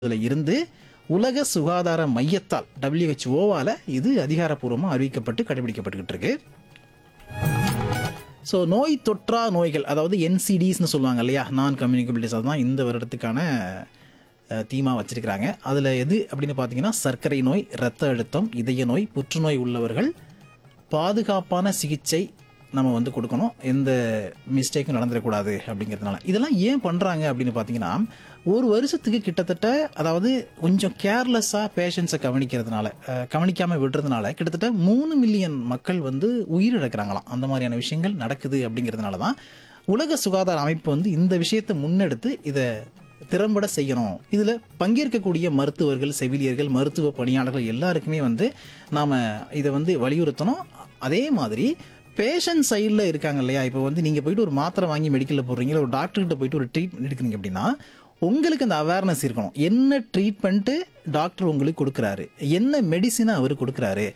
இதுல இருந்து உலக சுகாதார மையத்தால் டபிள்யூஹெச்ஓவால இது அதிகாரப்பூர்வமாக அறிவிக்கப்பட்டு கடைபிடிக்கப்பட்டுக்கிட்டு இருக்கு ஸோ நோய் தொற்றா நோய்கள் அதாவது என்சிடிஸ்னு சொல்லுவாங்க இல்லையா நான் கம்யூனிகபிலிட்டிஸ் அதுதான் இந்த வருடத்துக்கான தீமா வச்சிருக்கிறாங்க அதில் எது அப்படின்னு பார்த்தீங்கன்னா சர்க்கரை நோய் இரத்த அழுத்தம் இதய நோய் புற்றுநோய் உள்ளவர்கள் பாதுகாப்பான சிகிச்சை நம்ம வந்து கொடுக்கணும் எந்த மிஸ்டேக்கும் நடந்துடக்கூடாது அப்படிங்கிறதுனால இதெல்லாம் ஏன் பண்ணுறாங்க அப்படின்னு பார்த்தீங்கன்னா ஒரு வருஷத்துக்கு கிட்டத்தட்ட அதாவது கொஞ்சம் கேர்லெஸ்ஸாக பேஷண்ட்ஸை கவனிக்கிறதுனால அஹ், கவனிக்காம விடுறதுனால கிட்டத்தட்ட மூணு மில்லியன் மக்கள் வந்து உயிரிழக்கிறாங்களாம் அந்த மாதிரியான விஷயங்கள் நடக்குது அப்படிங்கிறதுனால தான் உலக சுகாதார அமைப்பு வந்து இந்த விஷயத்தை முன்னெடுத்து இதை திறம்பட செய்யணும் இதில் பங்கேற்கக்கூடிய மருத்துவர்கள் செவிலியர்கள் மருத்துவ பணியாளர்கள் எல்லாருக்குமே வந்து நாம் இதை வந்து வலியுறுத்தணும் அதே மாதிரி பேஷண்ட் சைடில் இருக்காங்க இல்லையா இப்போ வந்து நீங்கள் போயிட்டு ஒரு மாத்திரை வாங்கி மெடிக்கலில் போடுறீங்க இல்லை ஒரு டாக்டர்கிட்ட போயிட்டு ஒரு ட்ரீட்மெண்ட் எடுக்கிறீங்க அப்படின்னா உங்களுக்கு அந்த அவேர்னஸ் இருக்கணும் என்ன ட்ரீட்மெண்ட்டு டாக்டர் உங்களுக்கு கொடுக்குறாரு என்ன மெடிசினை அவர் கொடுக்குறாரு